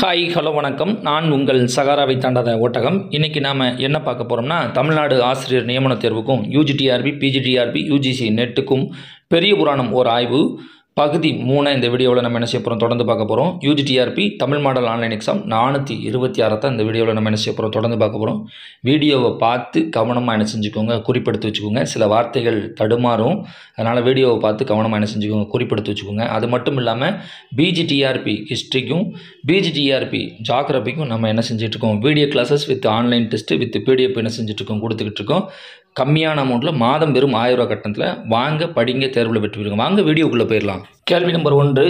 hi hello வணக்கம் நான் உங்கள் சகாராவை தாண்டாத ஓட்டகம் இன்றைக்கி நாம் என்ன பார்க்க போகிறோம்னா தமிழ்நாடு ஆசிரியர் நியமன தேர்வுக்கும் யூஜிடிஆர்பி பிஜிடிஆர்பி யூஜிசி நெட்டுக்கும் பெரிய புராணம் ஒரு ஆய்வு பகுதி மூணை இந்த வீடியோவில் நம்ம என்ன செய்ய போகிறோம் தொடர்ந்து பார்க்க போகிறோம் UGTRB Tamil model online exam நானூற்றி இருபத்தி ஆறை தான் இந்த வீடியோவில் நம்ம என்ன செய்ய போகிறோம் தொடர்ந்து பார்க்க போகிறோம் வீடியோவை பார்த்து கவனமாக என்ன செஞ்சுக்கோங்க குறிப்பெடுத்து வச்சுக்கோங்க சில வார்த்தைகள் தடுமாறும் அதனால் வீடியோவை பார்த்து கவனமாக என்ன செஞ்சுக்கோங்க குறிப்பெடுத்து வச்சுக்கோங்க அது மட்டும் இல்லாமல் பிஜிடிஆர்பி ஹிஸ்ட்ரிக்கும் பிஜிடிஆர்பி ஜாகிரபிக்கும் நம்ம என்ன செஞ்சிட்ருக்கோம் video classes with online test with PDF என்ன செஞ்சுட்ருக்கோம் கொடுத்துக்கிட்டு இருக்கோம் கம்மியான அமௌண்ட்டில் மாதம் வெறும் ஆயிரம் ரூபா கட்டணத்தில் வாங்க படிங்க தேர்வில் வெற்றி பெறுங்க வாங்க வீடியோக்குள்ளே போயிடலாம் கேள்வி நம்பர் ஒன்று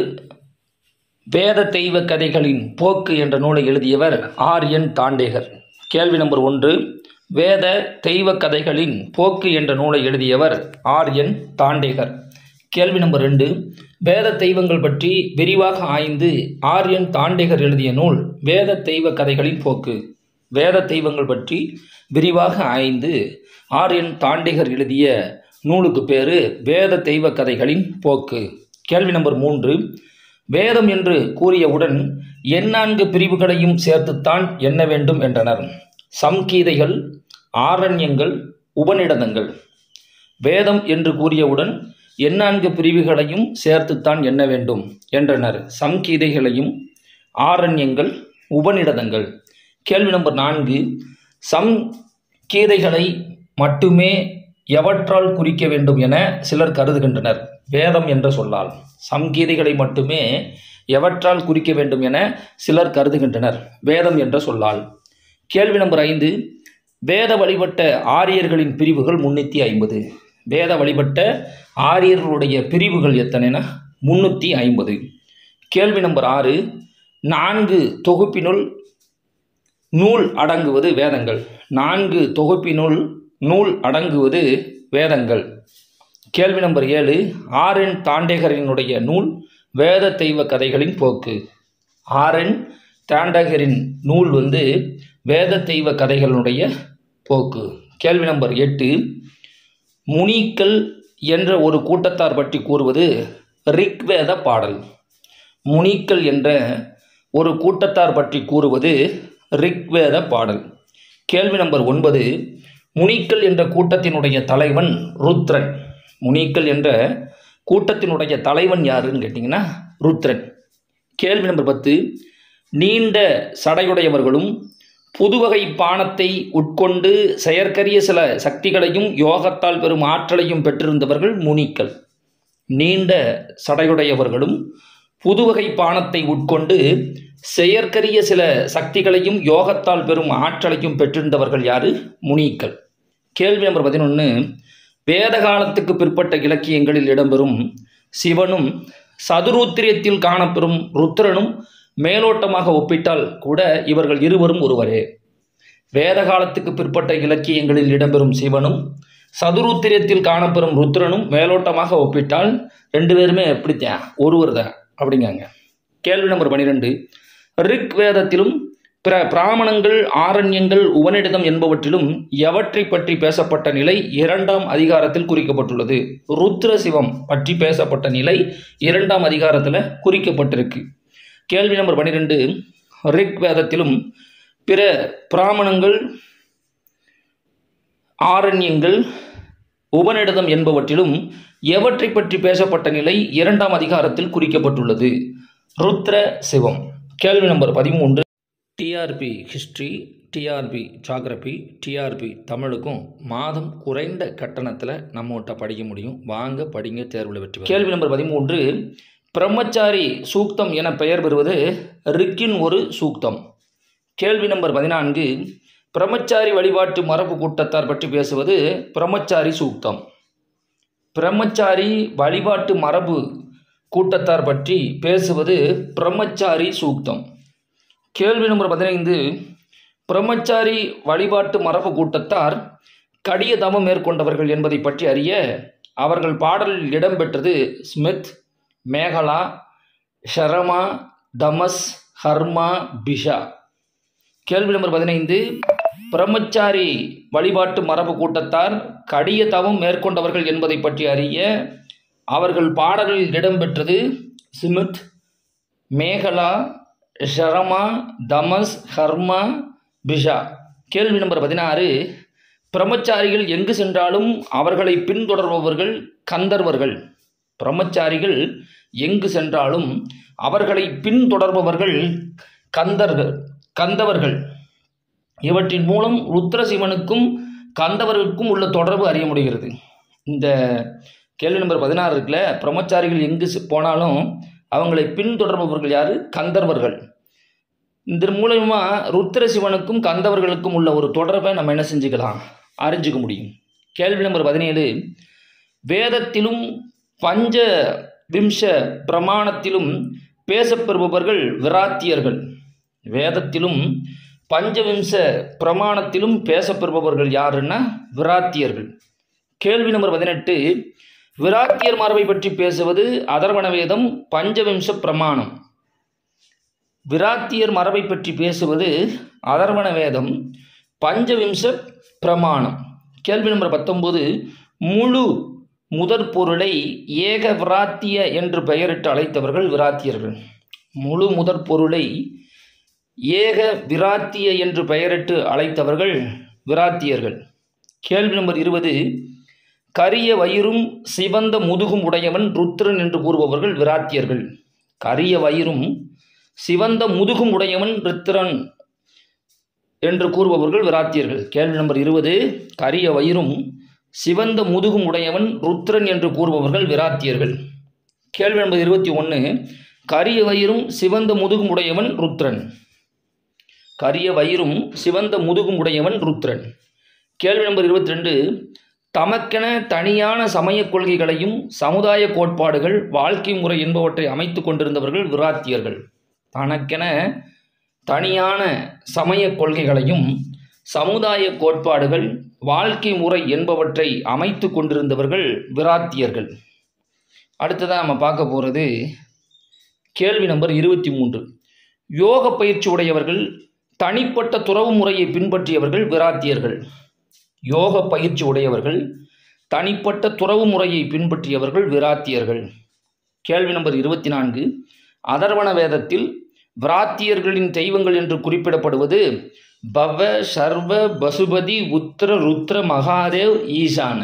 வேத தெய்வ கதைகளின் போக்கு என்ற நூலை எழுதியவர் ஆர் என் தாண்டேகர் கேள்வி நம்பர் ஒன்று வேத தெய்வ கதைகளின் போக்கு என்ற நூலை எழுதியவர் ஆர் என் தாண்டேகர் கேள்வி நம்பர் ரெண்டு வேத தெய்வங்கள் பற்றி விரிவாக ஆய்ந்து ஆர் என் தாண்டேகர் எழுதிய நூல் வேத தெய்வ கதைகளின் போக்கு வேத தெய்வங்கள் பற்றி விரிவாக ஆய்ந்து ஆர் என் தாண்டேகர் எழுதிய நூலுக்கு பேர் வேத தெய்வ கதைகளின் போக்கு கேள்வி நம்பர் மூன்று வேதம் என்று கூறியவுடன் எந்நான்கு பிரிவுகளையும் சேர்த்துத்தான் எண்ண வேண்டும் என்றனர் சம்கீதைகள் ஆரண்யங்கள் உபநிடதங்கள் வேதம் என்று கூறியவுடன் எந்நான்கு பிரிவுகளையும் சேர்த்துத்தான் எண்ண வேண்டும் என்றனர் சம்கீதைகளையும் ஆரண்யங்கள் உபநிடதங்கள் கேள்வி நம்பர் நான்கு சம் கீதைகளை மட்டுமே எவற்றால் குறிக்க வேண்டும் என சிலர் கருதுகின்றனர் வேதம் என்ற சொல்லால் சம்கீதைகளை மட்டுமே எவற்றால் குறிக்க வேண்டும் என சிலர் கருதுகின்றனர் வேதம் என்ற சொல்லால் கேள்வி நம்பர் ஐந்து வேத வழிபட்ட ஆரியர்களின் பிரிவுகள் முன்னூற்றி ஐம்பது வேத வழிபட்ட ஆரியர்களுடைய பிரிவுகள் எத்தனைனா முன்னூற்றி ஐம்பது கேள்வி நம்பர் ஆறு நான்கு தொகுப்பினுள் நூல் அடங்குவது வேதங்கள் நான்கு தொகுப்பினுள் நூல் அடங்குவது வேதங்கள் கேள்வி நம்பர் ஏழு ஆர்என் தாண்டேகரினுடைய நூல் வேத தெய்வ கதைகளின் போக்கு ஆர்என் தாண்டகரின் நூல் வந்து வேத தெய்வ கதைகளுடைய போக்கு கேள்வி நம்பர் எட்டு முனிக்கள் என்ற ஒரு கூட்டத்தார் பற்றி கூறுவது ரிக்வேத பாடல் முனிக்கள் என்ற ஒரு கூட்டத்தார் பற்றி கூறுவது ரிக்வேத பாடல் கேள்வி நம்பர் ஒன்பது முனிக்கள் என்ற கூட்டத்தினுடைய தலைவன் ருத்ரன் முனிக்கள் என்ற கூட்டத்தினுடைய தலைவன் யாருன்னு கேட்டிங்கன்னா ருத்ரன் கேள்வி நம்பர் பத்து நீண்ட சடையுடையவர்களும் புதுவகை பானத்தை உட்கொண்டு செயற்கரிய சில சக்திகளையும் யோகத்தால் பெறும் ஆற்றலையும் பெற்றிருந்தவர்கள் முனிக்கள் நீண்ட சடையுடையவர்களும் புதுவகை பானத்தை உட்கொண்டு செயற்கரிய சில சக்திகளையும் யோகத்தால் பெறும் ஆற்றலையும் பெற்றிருந்தவர்கள் யாரு முனிக்கள் கேள்வி நம்பர் பதினொன்று வேத காலத்துக்கு பிற்பட்ட இலக்கியங்களில் இடம்பெறும் சிவனும் சதுரூத்திரியத்தில் காணப்பெறும் ருத்ரனும் மேலோட்டமாக ஒப்பிட்டால் கூட இவர்கள் இருவரும் ஒருவரே வேத காலத்துக்கு பிற்பட்ட இலக்கியங்களில் இடம்பெறும் சிவனும் சதுரூத்திரியத்தில் காணப்பெறும் ருத்ரனும் மேலோட்டமாக ஒப்பிட்டால் ரெண்டு பேருமே எப்படித்தான் ஒருவர் தான் அப்படிங்காங்க கேள்வி நம்பர் பன்னிரெண்டு ரிக் வேதத்திலும் பிற பிராமணங்கள் ஆரண்யங்கள் உபநிடதம் என்பவற்றிலும் எவற்றை பற்றி பேசப்பட்ட நிலை இரண்டாம் அதிகாரத்தில் குறிக்கப்பட்டுள்ளது ருத்ர சிவம் பற்றி பேசப்பட்ட நிலை இரண்டாம் அதிகாரத்தில் குறிக்கப்பட்டிருக்கு கேள்வி நம்பர் பன்னிரெண்டு ரிக் வேதத்திலும் பிற பிராமணங்கள் ஆரண்யங்கள் உபநிடதம் என்பவற்றிலும் எவற்றை பற்றி பேசப்பட்ட நிலை இரண்டாம் அதிகாரத்தில் குறிக்கப்பட்டுள்ளது ருத்ர சிவம் கேள்வி நம்பர் பதிமூன்று TRB history TRB geography TRB தமிழுக்கும் மாதம் குறைந்த கட்டணத்தில் நம்மகிட்ட படிக்க முடியும் வாங்க படிங்க தேர்வில் வெற்றி கேள்வி நம்பர் பதிமூன்று பிரம்மச்சாரி சூக்தம் என பெயர் பெறுவது ரிக்கின் ஒரு சூக்தம் கேள்வி நம்பர் பதினான்கு பிரம்மச்சாரி வழிபாட்டு மரபு கூட்டத்தார் பற்றி பேசுவது பிரம்மச்சாரி சூக்தம் பிரம்மச்சாரி வழிபாட்டு மரபு கூட்டத்தார் பற்றி பேசுவது பிரம்மச்சாரி சூக்தம் கேள்வி நம்பர் பதினைந்து பிரம்மச்சாரி வழிபாட்டு மரபு கூட்டத்தார் கடிய தவம் மேற்கொண்டவர்கள் என்பதை பற்றி அறிய அவர்கள் பாடலில் இடம்பெற்றது ஸ்மித் மேகலா ஷரமா தமஸ் ஹர்மா பிஷா கேள்வி நம்பர் பதினைந்து பிரம்மச்சாரி வழிபாட்டு மரபு கூட்டத்தார் கடிய தவம் மேற்கொண்டவர்கள் என்பதை பற்றி அறிய அவர்கள் பாடலில் இடம்பெற்றது ஸ்மித் மேகலா ஷரமா தமஸ் ஹர்மா பிஷா கேள்வி நம்பர் பதினாறு பிரம்மச்சாரிகள் எங்கு சென்றாலும் அவர்களை பின்தொடர்பவர்கள் கந்தர்வர்கள் பிரம்மச்சாரிகள் எங்கு சென்றாலும் அவர்களை பின்தொடர்பவர்கள் கந்தர்கள் கந்தவர்கள் இவற்றின் மூலம் ருத்ரசிவனுக்கும் கந்தவர்களுக்கும் உள்ள தொடர்பு அறிய முடிகிறது இந்த கேள்வி நம்பர் பதினாறு இருக்குல்ல பிரம்மச்சாரிகள் எங்கு செ- போனாலும் அவங்களை பின்தொடர்பவர்கள் யார் கந்தர்வர்கள் இதன் மூலயமா ருத்ரசிவனுக்கும் கந்தவர்களுக்கும் உள்ள ஒரு தொடர்பை நம்ம என்ன செஞ்சுக்கலாம் அறிஞ்சிக்க முடியும் கேள்வி நம்பர் பதினேழு வேதத்திலும் பஞ்ச விம்ச பிரமாணத்திலும் பேசப்பெறுபவர்கள் விராத்தியர்கள் வேதத்திலும் பஞ்சவிம்ச பிரமாணத்திலும் பேசப்பெறுபவர்கள் யாருன்னா விராத்தியர்கள் கேள்வி நம்பர் பதினெட்டு விராத்தியர் மரபை பற்றி பேசுவது அதர்வண வேதம் பஞ்சவிம்ச பிரமாணம் விராத்தியர் மரபை பற்றி பேசுவது அதர்வண வேதம் பஞ்சவிம்ச பிரமாணம் கேள்வி நம்பர் பத்தொன்பது முழு முதற் பொருளை ஏக விராத்திய என்று பெயரிட்டு அழைத்தவர்கள் விராத்தியர்கள் முழு முதற் பொருளை ஏக விராத்திய என்று பெயரிட்டு அழைத்தவர்கள் விராத்தியர்கள் கேள்வி நம்பர் இருபது கரிய வயிறும் சிவந்த முதுகும் உடையவன் ருத்ரன் என்று கூறுபவர்கள் விராத்தியர்கள் கரிய வயிறும் சிவந்த முதுகும் உடையவன் ருத்ரன் என்று கூறுபவர்கள் விராத்தியர்கள் கேள்வி நம்பர் இருபது கரிய வயிறும் சிவந்த முதுகும் உடையவன் ருத்ரன் என்று கூறுபவர்கள் விராத்தியர்கள் கேள்வி நம்பர் இருபத்தி ஒன்று கரிய வயிறும் சிவந்த முதுகும் உடையவன் ருத்ரன் கரிய வயிறும் சிவந்த முதுகும் உடையவன் ருத்ரன் கேள்வி நம்பர் இருபத்தி ரெண்டு தமக்கென தனியான சமயக் கொள்கைகளையும் சமுதாய கோட்பாடுகள் வாழ்க்கை முறை என்பவற்றை அமைத்து கொண்டிருந்தவர்கள் விராத்தியர்கள் தனக்கென தனியான சமயக் கொள்கைகளையும் சமுதாய கோட்பாடுகள் வாழ்க்கை முறை என்பவற்றை அமைத்து கொண்டிருந்தவர்கள் விராத்தியர்கள் அடுத்ததாக நம்ம பார்க்க போகிறது கேள்வி நம்பர் இருபத்தி மூன்று யோக பயிற்சி உடையவர்கள் தனிப்பட்ட துறவு முறையை பின்பற்றியவர்கள் விராத்தியர்கள் யோக பயிற்சி உடையவர்கள் தனிப்பட்ட துறவு முறையை பின்பற்றியவர்கள் விராத்தியர்கள் கேள்வி நம்பர் இருபத்தி நான்கு அதர்வண வேதத்தில் விராத்தியர்களின் தெய்வங்கள் என்று குறிப்பிடப்படுவது பவ சர்வ பசுபதி உத்திர ருத்ர மகாதேவ் ஈசான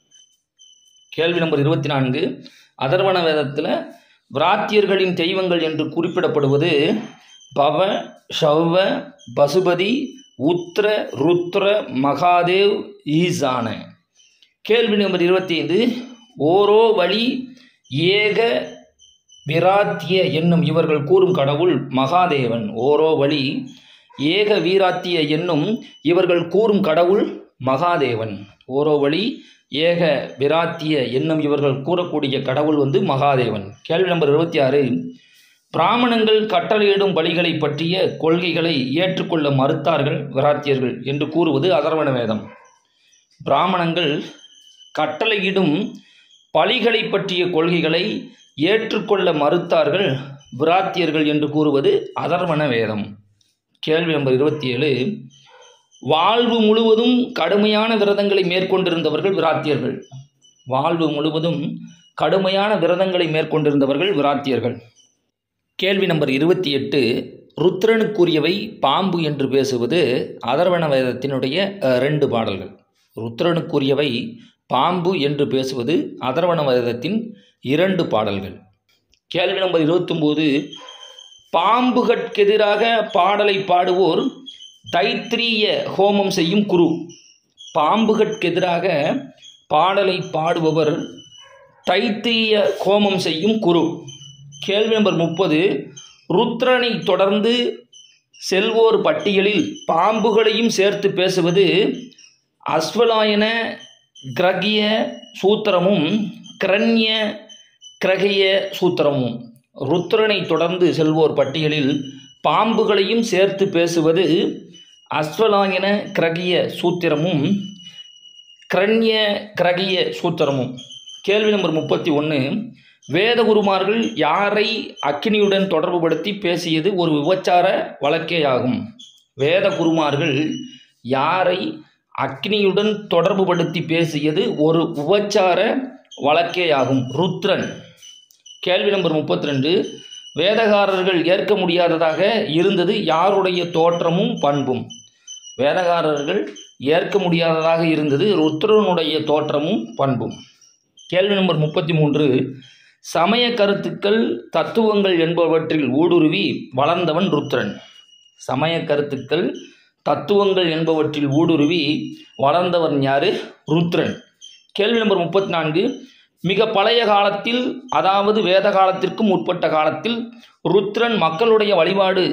கேள்வி நம்பர் இருபத்தி நான்கு அதர்வண வேதத்தில் விராத்தியர்களின் தெய்வங்கள் என்று குறிப்பிடப்படுவது பவ சௌவ பசுபதி உத்திர ருத்ர மகாதேவ் ஈசான கேள்வி நம்பர் இருபத்தி ஐந்து ஓரோ வழி ஏக விராத்திய என்னும் இவர்கள் கூறும் கடவுள் மகாதேவன் ஓரோ வழி ஏக வீராத்திய என்னும் இவர்கள் கூறும் கடவுள் மகாதேவன் ஓரோ வழி ஏக விராத்திய என்னும் இவர்கள் கூறக்கூடிய கடவுள் வந்து மகாதேவன் கேள்வி நம்பர் இருபத்தி ஆறு பிராமணங்கள் கட்டளையிடும் பலிகளை பற்றிய கொள்கைகளை ஏற்றுக்கொள்ள மறுத்தார்கள் விராத்தியர்கள் என்று கூறுவது அதர்வண வேதம் பிராமணங்கள் கட்டளையிடும் பலிகளை பற்றிய கொள்கைகளை ஏற்றுக்கொள்ள மறுத்தார்கள் விராத்தியர்கள் என்று கூறுவது அதர்வண வேதம் கேள்வி நம்பர் இருபத்தி ஏழு வாழ்வு முழுவதும் கடுமையான விரதங்களை மேற்கொண்டிருந்தவர்கள் விராத்தியர்கள் வாழ்வு முழுவதும் கடுமையான விரதங்களை மேற்கொண்டிருந்தவர்கள் விராத்தியர்கள் கேள்வி நம்பர் இருபத்தி எட்டு ருத்ரனுக்குரியவை பாம்பு என்று பேசுவது அதர்வண வேதத்தினுடைய அஹ், ரெண்டு பாடல்கள் ருத்ரனுக்குரியவை பாம்பு என்று பேசுவது அதர்வண வேதத்தின் இரண்டு பாடல்கள் கேள்வி நம்பர் இருபத்தொம்போது பாம்புகட்கெதிராக பாடலை பாடுவோர் தைத்திரிய ஹோமம் செய்யும் குரு பாம்புகட்கெதிராக பாடலை பாடுபவர் தைத்திரிய ஹோமம் செய்யும் குரு கேள்வி நம்பர் முப்பது ருத்ரனை தொடர்ந்து செல்வோர் பட்டியலில் பாம்புகளையும் சேர்த்து பேசுவது அஸ்வலாயன கிரகிய சூத்திரமும் கிரண்ய கிரகிய சூத்திரமும் ருத்ரனை தொடர்ந்து செல்வோர் பட்டியலில் பாம்புகளையும் சேர்த்து பேசுவது அஸ்வலாயன கிரகிய சூத்திரமும் கிரண்ய கிரகிய சூத்திரமும் கேள்வி நம்பர் முப்பத்தி ஒன்று வேதகுருமார்கள் யாரை அக்கினியுடன் தொடர்புபடுத்தி பேசியது ஒரு விபச்சார வழக்கேயாகும் வேதகுருமார்கள் யாரை அக்னியுடன் தொடர்புபடுத்தி பேசியது ஒரு உபச்சார வழக்கேயாகும் ருத்ரன் கேள்வி நம்பர் முப்பத்தி ரெண்டு வேதகாரர்கள் ஏற்க முடியாததாக இருந்தது யாருடைய தோற்றமும் பண்பும் வேதகாரர்கள் ஏற்க முடியாததாக இருந்தது ருத்ரனுடைய தோற்றமும் பண்பும் கேள்வி நம்பர் முப்பத்தி மூன்று சமய கருத்துக்கள் தத்துவங்கள் என்பவற்றில் ஊடுருவி வளர்ந்தவன் ருத்ரன் சமய கருத்துக்கள் தத்துவங்கள் என்பவற்றில் ஊடுருவி வளர்ந்தவன் யாரு ருத்ரன் கேள்வி நம்பர் முப்பத்தி நான்கு மிக பழைய காலத்தில் அதாவது வேத காலத்திற்கும் உட்பட்ட காலத்தில் ருத்ரன் மக்களுடைய வழிபாடு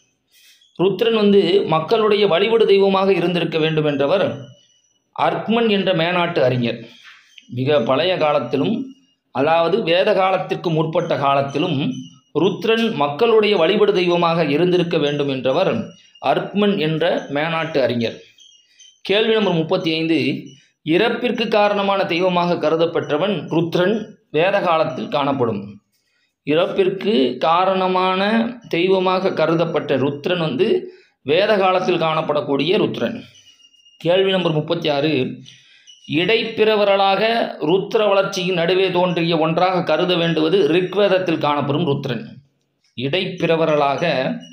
ருத்ரன் வந்து மக்களுடைய வழிபாடு தெய்வமாக இருந்திருக்க வேண்டும் என்றவர் அர்க்மன் என்ற மேனாட்டு அறிஞர் மிக பழைய காலத்திலும் அதாவது வேத காலத்திற்கு முற்பட்ட காலத்திலும் ருத்ரன் மக்களுடைய வழிபாடு தெய்வமாக இருந்திருக்க வேண்டும் என்றவர் அர்க்மன் என்ற மேனாட்டு அறிஞர் கேள்வி நம்பர் முப்பத்தி ஐந்து இறப்பிற்கு காரணமான தெய்வமாக கருதப்பெற்றவன் ருத்ரன் வேத காலத்தில் காணப்படும் இறப்பிற்கு காரணமான தெய்வமாக கருதப்பட்ட ருத்ரன் வந்து வேத காலத்தில் காணப்படக்கூடிய ருத்ரன் கேள்வி நம்பர் முப்பத்தி ஆறு இடைப்பிறவரலாக ருத்ர வளர்ச்சியின் நடுவே தோன்றிய ஒன்றாக கருத வேண்டுவது ரிக்வேதத்தில் காணப்படும் ருத்ரன் இடைப்பிறவரலாக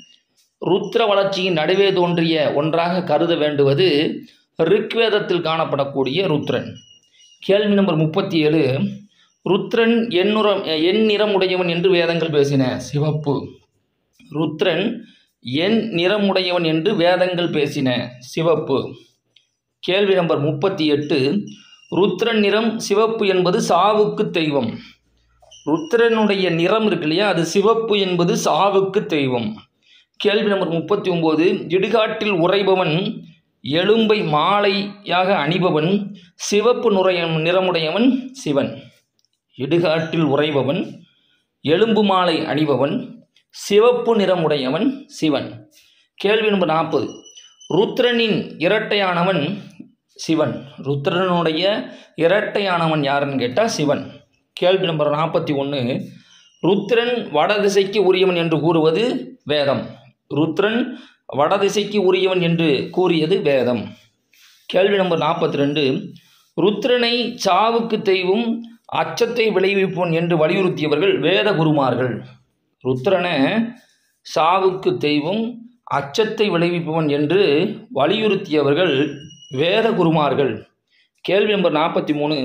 ருத்ர வளர்ச்சியின் நடுவே தோன்றிய ஒன்றாக கருத வேண்டுவது ரிக்வேதத்தில் காணப்படக்கூடிய ருத்ரன் கேள்வி நம்பர் முப்பத்தி ஏழு ருத்ரன் எண்ணுரம் எண் நிறமுடையவன் என்று வேதங்கள் பேசின சிவப்பு ருத்ரன் எண் நிறமுடையவன் என்று வேதங்கள் பேசின சிவப்பு கேள்வி நம்பர் முப்பத்தி எட்டு ருத்ரன் நிறம் சிவப்பு என்பது சாவுக்கு தெய்வம் ருத்ரனுடைய நிறம் இருக்கு இல்லையா அது சிவப்பு என்பது சாவுக்கு தெய்வம் கேள்வி நம்பர் முப்பத்தி ஒம்பது இடுகாட்டில் உறைபவன் எலும்பை மாலையாக அணிபவன் சிவப்பு நுரைய நிறமுடையவன் சிவன் இடுகாட்டில் உறைபவன் எலும்பு மாலை அணிபவன் சிவப்பு நிறமுடையவன் சிவன் கேள்வி நம்பர் நாற்பது ருத்ரனின் இரட்டையானவன் சிவன் ருத்ரனுடைய இரட்டையானவன் யாருன்னு கேட்டால் சிவன் கேள்வி நம்பர் நாற்பத்தி ஒன்று ருத்ரன் வடதிசைக்கு உரியவன் என்று கூறுவது வேதம் ருத்ரன் வடதிசைக்கு உரியவன் என்று கூறியது வேதம் கேள்வி நம்பர் நாற்பத்தி ரெண்டு ருத்ரனை சாவுக்கு தெய்வம் அச்சத்தை விளைவிப்போன் என்று வலியுறுத்தியவர்கள் வேத குருமார்கள் ருத்ரனை சாவுக்கு தெய்வம் அச்சத்தை விளைவிப்பவன் என்று வலியுறுத்தியவர்கள் வேத குருமார்கள் கேள்வி நம்பர் நாற்பத்தி மூணு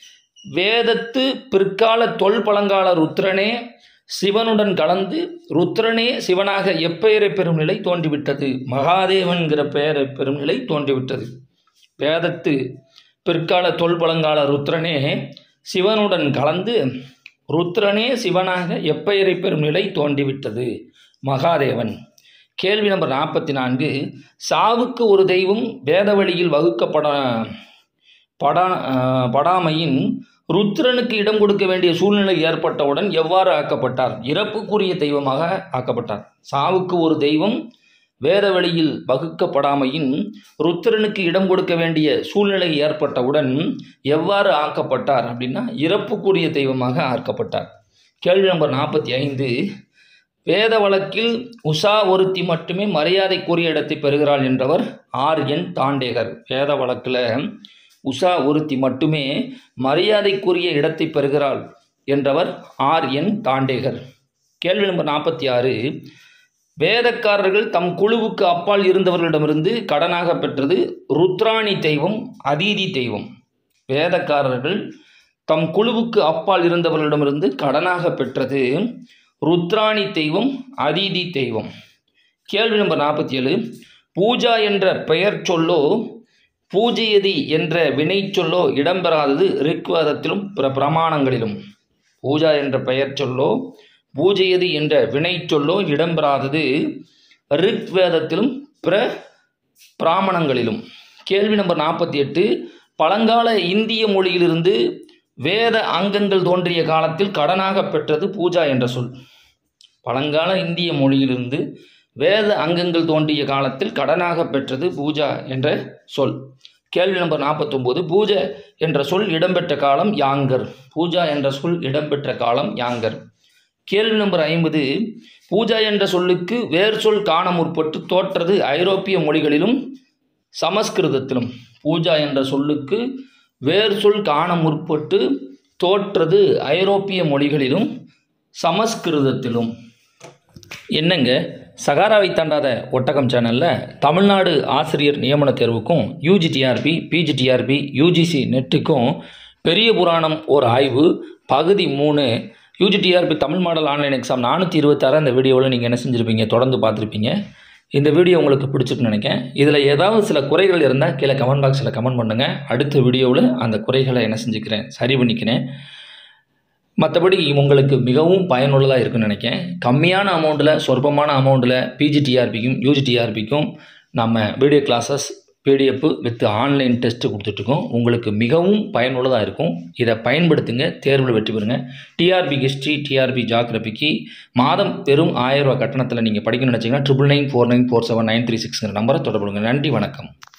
வேதத்து பிற்கால தொல் பழங்கால ருத்ரனே சிவனுடன் கலந்து ருத்ரனே சிவனாக எப்பெயரை பெறும் நிலை தோன்றிவிட்டது மகாதேவன்கிற பெயரை பெறும் நிலை தோன்றிவிட்டது வேதத்து பிற்கால தொல் பழங்கால ருத்ரனே சிவனுடன் கலந்து ருத்ரனே சிவனாக எப்பெயரை பெறும் நிலை தோன்றிவிட்டது மகாதேவன் கேள்வி நம்பர் நாற்பத்தி நான்கு சாவுக்கு ஒரு தெய்வம் வேத வழியில் வகுக்கப்பட படா படாமையின் ருத்ரனுக்கு இடம் கொடுக்க வேண்டிய சூழ்நிலை ஏற்பட்டவுடன் எவ்வாறு ஆக்கப்பட்டார் இறப்புக்குரிய தெய்வமாக ஆக்கப்பட்டார் சாவுக்கு ஒரு தெய்வம் வேத வழியில் வகுக்கப்படாமையின் ருத்ரனுக்கு இடம் கொடுக்க வேண்டிய சூழ்நிலை ஏற்பட்டவுடன் எவ்வாறு ஆக்கப்பட்டார் அப்படின்னா இறப்புக்குரிய தெய்வமாக ஆக்கப்பட்டார் கேள்வி நம்பர் நாற்பத்தி ஐந்து வேத வழக்கில் உஷா ஒருத்தி மட்டுமே மரியாதைக்குரிய இடத்தை பெறுகிறாள் என்றவர் ஆர் என் தாண்டேகர் வேத வழக்கில் உஷா ஒருத்தி மட்டுமே மரியாதைக்குரிய இடத்தை பெறுகிறாள் என்றவர் ஆர் என் தாண்டேகர் கேள்வி நம்பர் நாற்பத்தி ஆறு வேதக்காரர்கள் தம் குழுவுக்கு அப்பால் இருந்தவர்களிடமிருந்து கடனாக பெற்றது ருத்ராணி தெய்வம் அதீதி தெய்வம் வேதக்காரர்கள் தம் குழுவுக்கு அப்பால் இருந்தவர்களிடமிருந்து கடனாக பெற்றது ருத்ராணி தெய்வம் அதீதி தெய்வம் கேள்வி நம்பர் நாற்பத்தி ஏழு பூஜா என்ற பெயர் சொல்லோ பூஜையதி என்ற வினை சொல்லோ இடம்பெறாதது ரிக்வேதத்திலும் பிற பிரமாணங்களிலும் பூஜா என்ற பெயர் சொல்லோ பூஜையதி என்ற வினை சொல்லோ இடம்பெறாதது ரிக்வேதத்திலும் பிற பிராமணங்களிலும் கேள்வி நம்பர் நாற்பத்தி எட்டு பழங்கால இந்திய மொழியிலிருந்து வேத அங்கங்கள் தோன்றிய காலத்தில் கடனாக பெற்றது பூஜா என்ற சொல் பழங்கால இந்திய மொழியிலிருந்து வேத அங்கங்கள் தோன்றிய காலத்தில் கடனாக பெற்றது பூஜா என்ற சொல் கேள்வி நம்பர் நாற்பத்தொம்போது பூஜை என்ற சொல் இடம்பெற்ற காலம் யாங்கர் பூஜா என்ற சொல் இடம்பெற்ற காலம் யாங்கர் கேள்வி நம்பர் ஐம்பது பூஜா என்ற சொல்லுக்கு வேர் சொல் காண முற்பட்டு தோற்றது ஐரோப்பிய மொழிகளிலும் சமஸ்கிருதத்திலும் பூஜா என்ற சொல்லுக்கு வேர் சொல் காண முற்பட்டு தோற்றது ஐரோப்பிய மொழிகளிலும் சமஸ்கிருதத்திலும் என்னங்க சகாராவை தாண்டாத ஒட்டகம் சேனலில் தமிழ்நாடு ஆசிரியர் நியமன தேர்வுக்கும் யூஜிடிஆர்பி பிஜிடிஆர்பி யூஜிசி நெட்டுக்கும் பெரிய புராணம் ஒரு ஆய்வு பகுதி மூணு UGTRB Tamil model online exam நானூற்றி இருபத்தாறு இந்த வீடியோவில் நீங்கள் என்ன செஞ்சுருப்பீங்க தொடர்ந்து பார்த்துருப்பீங்க இந்த வீடியோ உங்களுக்கு பிடிச்சிருக்குன்னு நினைக்கிறேன் இதில் ஏதாவது சில குறைகள் இருந்தால் கீழே கமெண்ட் பாக்ஸில் கமெண்ட் பண்ணுங்கள் அடுத்த வீடியோவில் அந்த குறைகளை என்ன செஞ்சுக்கிறேன் சரி பண்ணிக்கிறேன் மற்றபடி உங்களுக்கு மிகவும் பயனுள்ளதாக இருக்குன்னு நினைக்கிறேன் கம்மியான அமௌண்ட்டில் சொற்பமான அமௌண்ட்டில் பிஜிடிஆர்பிக்கும் யூஜிடிஆர்பிக்கும் நம்ம video classes PDF with online test கொடுத்துட்ருக்கோம் உங்களுக்கு மிகவும் பயனுள்ளதாக இருக்கும் இதை பயன்படுத்துங்க தேர்வில் வெற்றி பெறுங்க டிஆர்பி ஹிஸ்ட்ரி டிஆர்பி ஜாகிரபிக்கு மாதம் வெறும் ஆயிரம் ரூபாய் கட்டணத்தில் நீங்கள் படிக்கணும்னு நினச்சிங்கன்னா triple nine four nine four seven nine three சிக்ஸ்ங்கிற நம்பரை தொடர்புங்க நன்றி வணக்கம்